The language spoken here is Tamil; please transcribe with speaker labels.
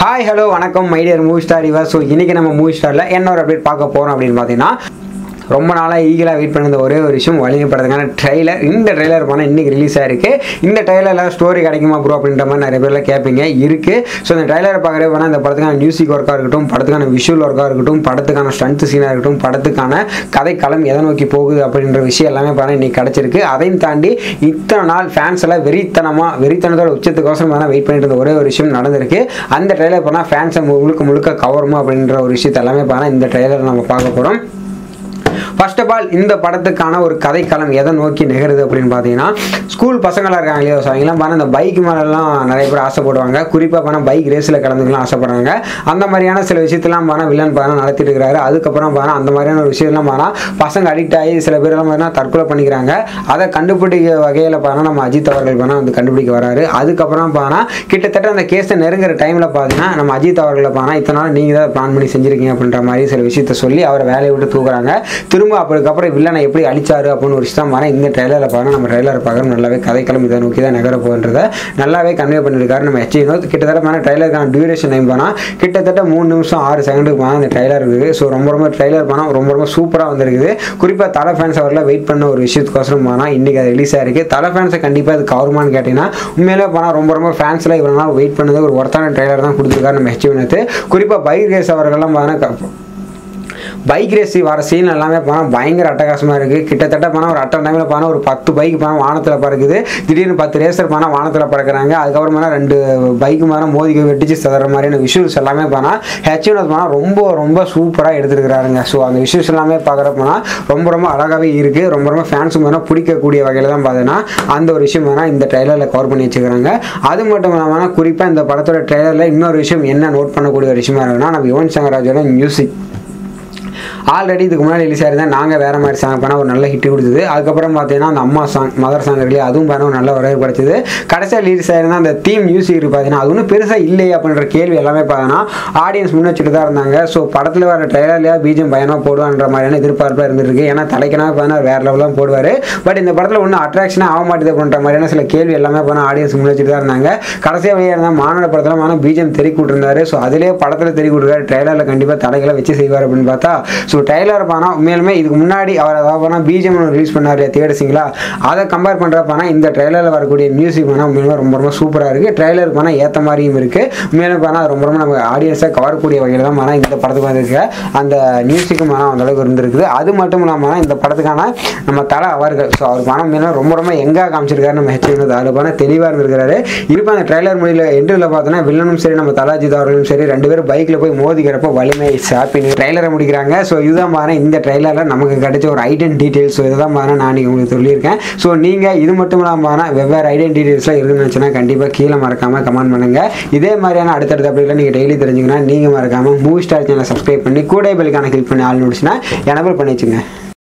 Speaker 1: ஹாய் ஹலோ வணக்கம் மைடியர் மூவி ஸ்டார் இவர் ஸோ இன்றைக்கி நம்ம மூவி ஸ்டாரில் என்ன ஒரு அப்டேட் பார்க்க போகிறோம் அப்படின்னு பார்த்தீங்கன்னா ரொம்ப நாளாக ஈகலாக வெயிட் பண்ண ஒரே ஒரு விஷயம் வழிபடுறதுக்கான ட்ரெய்லர் இந்த ட்ரெய்லர் போனால் இன்றைக்கி ரிலீஸ் ஆயிருக்கு இந்த ட்ரெய்லரில் ஸ்டோரி கிடைக்குமா ப்ரோ அப்படின்ற மாதிரி நிறைய பேர்லாம் கேட்பீங்க இருக்குது ஸோ இந்த ட்ரெய்லரை பார்க்கறே போனால் இந்த படத்துக்கான மியூசிக் ஒர்க்காக இருக்கட்டும் படத்துக்கான விஷுவல் ஒர்க்காக இருக்கட்டும் படத்துக்கான ஸ்டண்ட் சீனாக இருக்கட்டும் படத்துக்கான கதைக்களம் எதை நோக்கி போகுது அப்படின்ற விஷயம் எல்லாமே பாருங்கள் இன்றைக்கி கிடச்சிருக்கு அதையும் தாண்டி இத்தனை நாள் ஃபேன்ஸ் எல்லாம் வெறித்தனமாக வெறித்தனத்தோட உச்சத்துக்கோசரம் வேணால் வெயிட் பண்ணிட்டு இருந்த ஒரே ஒரு விஷயம் நடந்திருக்கு அந்த ட்ரெய்லர் போனால் ஃபேன்ஸை முழுக்க முழுக்க கவருமா அப்படின்ற ஒரு விஷயத்தை எல்லாமே பாருங்கள் இந்த ட்ரெய்லர் நம்ம பார்க்க போகிறோம் ஃபர்ஸ்ட் ஆஃப் ஆல் இந்த படத்துக்கான ஒரு கதைக்களம் எதை நோக்கி நிகருது அப்படின்னு பார்த்தீங்கன்னா ஸ்கூல் பசங்களாக இருக்காங்க இல்லையா ஸோ அவங்களாம் பாருங்க இந்த பைக் மேலெல்லாம் நிறைய பேர் ஆசைப்படுவாங்க குறிப்பாக பாருங்க பைக் ரேஸில் கலந்துக்கலாம் ஆசைப்படுறாங்க அந்த மாதிரியான சில விஷயத்தெல்லாம் பாருங்க வில்லன் பாருங்க நடத்திட்டு இருக்கிறாரு அதுக்கப்புறம் பாருங்க அந்த மாதிரியான ஒரு விஷயம்லாம் பாருங்க பசங்க அடிக்ட் ஆகி சில பேர்லாம் பாருங்க தற்கொலை பண்ணிக்கிறாங்க அதை கண்டுபிடிக்க வகையில் பாருங்க நம்ம அஜித் அவர்கள் பாருங்க வந்து கண்டுபிடிக்க வராரு அதுக்கப்புறம் பாருங்க கிட்டத்தட்ட அந்த கேஸை நெருங்குற டைமில் பார்த்தீங்கன்னா நம்ம அஜித் அவர்களை பாருங்க இத்தனை நாள் நீங்கள் தான் பிளான் பண்ணி செஞ்சிருக்கீங்க அப்படின்ற மாதிரி சில விஷயத்த சொல்லி அவரை வேலையை விட்டு தூக்குறாங்க திரும்ப அதுக்கப்புறம் வில்லனை எப்படி அழிச்சாரு அப்படின்னு ஒரு விஷயம் மாதிரி இந்த ட்ரெய்லரில் பார்க்க நம்ம ட்ரெய்லர் பார்க்குறோம் நல்லாவே கதைக்களம் இதை நோக்கி தான் நகர போகின்றதை நல்லாவே கன்வே பண்ணியிருக்காரு நம்ம ஹெச் வினோத் கிட்டத்தட்ட பாருங்க ட்ரெய்லருக்கான டியூரேஷன் டைம் போனால் கிட்டத்தட்ட மூணு நிமிஷம் ஆறு செகண்டுக்கு போனால் இந்த ட்ரெய்லர் இருக்குது ஸோ ரொம்ப ரொம்ப ட்ரெய்லர் போனால் ரொம்ப ரொம்ப சூப்பராக வந்திருக்குது குறிப்பாக தலை ஃபேன்ஸ் அவரில் வெயிட் பண்ண ஒரு விஷயத்துக்கோசரம் போனால் இன்றைக்கி அது ரிலீஸ் ஆயிருக்கு தலை ஃபேன்ஸை கண்டிப்பாக அது கவருமான்னு கேட்டிங்கன்னா உண்மையிலே போனால் ரொம்ப ரொம்ப ஃபேன்ஸில் இவ்வளோ நாள் வெயிட் பண்ணது ஒரு ஒருத்தான ட்ரெய்லர் தான் கொடுத்துருக்காரு நம்ம ஹெச் வினோத் குறிப்பாக பைக் ரேஸ் அவர்கள்லாம் பார்த்தீங்கன்னா பைக் ரேஸ் வர சீன் எல்லாமே போனால் பயங்கர அட்டகாசமாக இருக்குது கிட்டத்தட்ட போனால் ஒரு அட்டன் டைமில் போனால் ஒரு பத்து பைக் போனால் வானத்தில் பறக்குது திடீர்னு பத்து ரேசர் போனால் வானத்தில் பறக்குறாங்க அதுக்கப்புறமா ரெண்டு பைக்கு மேலே மோதி வெட்டிச்சு சதுற மாதிரியான விஷுவல்ஸ் எல்லாமே போனால் ஹெச்என்எஸ் போனால் ரொம்ப ரொம்ப சூப்பராக எடுத்துருக்கிறாருங்க ஸோ அந்த விஷுவல்ஸ் எல்லாமே பார்க்குறப்போனா ரொம்ப ரொம்ப அழகாகவே இருக்குது ரொம்ப ரொம்ப ஃபேன்ஸும் வேணால் பிடிக்கக்கூடிய வகையில் தான் பார்த்தீங்கன்னா அந்த ஒரு விஷயம் வேணால் இந்த ட்ரெய்லரில் கவர் பண்ணி வச்சுக்கிறாங்க அது மட்டும் இல்லாமல் குறிப்பாக இந்த படத்தோட ட்ரெய்லரில் இன்னொரு விஷயம் என்ன நோட் பண்ணக்கூடிய ஒரு விஷயமா இருக்குன்னா நம்ம யுவன் சங்கர் ராஜோட மியூசிக் ஆல்ரெடி இதுக்கு முன்னாடி ரிலீஸ் ஆயிருந்தா நாங்கள் வேறு மாதிரி சாங் பண்ணால் ஒரு நல்ல ஹிட் கொடுத்தது அதுக்கப்புறம் பார்த்தீங்கன்னா அந்த அம்மா சாங் மதர் சாங் இல்லையா அதுவும் பண்ண ஒரு நல்ல வரவேற்பு கிடைச்சது கடைசியாக ரிலீஸ் ஆயிருந்தா அந்த தீம் மியூசிக் இருக்கு பார்த்தீங்கன்னா அது ஒன்றும் பெருசாக இல்லையே அப்படின்ற கேள்வி எல்லாமே பார்த்தீங்கன்னா ஆடியன்ஸ் முன் வச்சுட்டு தான் இருந்தாங்க ஸோ படத்தில் வர ட்ரெய்லர்லேயே பீஜம் பயனாக போடுவான்ற மாதிரியான எதிர்பார்ப்பாக இருந்துருக்கு ஏன்னா தலைக்கனா பார்த்தீங்கன்னா வேறு லெவலில் போடுவார் பட் இந்த படத்தில் ஒன்றும் அட்ராக்ஷனாக ஆக மாட்டேது அப்படின்ற மாதிரியான சில கேள்வி எல்லாமே பார்த்தா ஆடியன்ஸ் முன் வச்சுட்டு தான் இருந்தாங்க கடைசியாக வெளியே இருந்தால் மாநாடு படத்தில் மானம் பீஜம் தெரி விட்டுருந்தாரு ஸோ அதிலே படத்தில் தெரி விட்டுருக்காரு ட்ரெய்லரில் கண்டிப்பாக தலைகளை வச்சு செய்வார் அப்படின்னு பார்த்தா ஸோ ட்ரெய்லர் பானா உண்மையிலுமே இதுக்கு முன்னாடி அவர் அதாவது போனால் பிஜிஎம் ரிலீஸ் பண்ணார் தேர்ட் சிங்களா அதை கம்பேர் பண்ணுறப்பானா இந்த ட்ரெய்லரில் வரக்கூடிய மியூசிக் வேணால் உண்மையிலுமே ரொம்ப ரொம்ப சூப்பராக இருக்குது ட்ரெய்லர் போனால் ஏற்ற மாதிரியும் இருக்குது உண்மையிலுமே போனால் ரொம்ப ரொம்ப நம்ம ஆடியன்ஸை கவரக்கூடிய வகையில் தான் போனால் இந்த படத்துக்கு வந்திருக்க அந்த மியூசிக்கும் போனால் அந்த அளவுக்கு இருந்திருக்குது அது மட்டும் இல்லாமல் இந்த படத்துக்கான நம்ம தலை அவர்கள் ஸோ அவர் பணம் உண்மையிலுமே ரொம்ப ரொம்ப எங்கே காமிச்சிருக்காரு நம்ம ஹெச் வினோத் அதில் போனால் தெளிவாக இருந்திருக்காரு இப்போ அந்த ட்ரெய்லர் முடியல எண்டில் பார்த்தோன்னா வில்லனும் சரி நம்ம தலாஜித் அவர்களும் சரி ரெண்டு பேரும் பைக்கில் போய் மோதிக்கிறப்போ வலிமை ஷாப்பிங் ட்ரெய்லரை முடிக்கிறாங்க ஸோ இதுதான் பாருங்க இந்த ட்ரெய்லரில் நமக்கு கிடைச்ச ஒரு ஐடன் டீட்டெயில்ஸ் ஸோ இதுதான் பாருங்க நான் நீங்கள் உங்களுக்கு சொல்லியிருக்கேன் ஸோ நீங்கள் இது மட்டும் இல்லாமல் பாருங்க வெவ்வேறு ஐடன் டீட்டெயில்ஸ்லாம் இருக்குன்னு கண்டிப்பாக கீழே மறக்காமல் கமெண்ட் பண்ணுங்கள் இதே மாதிரியான அடுத்தடுத்த அப்படிலாம் நீங்கள் டெய்லி தெரிஞ்சுக்கணும் நீங்கள் மறக்காமல் மூவி ஸ்டார் சேனலை சப்ஸ்கிரைப் பண்ணி கூட பெல்லுக்கான கிளிக் பண்ணி ஆள் நோட்ஸ்னா எனபிள் பண்ணி வச்சுங்க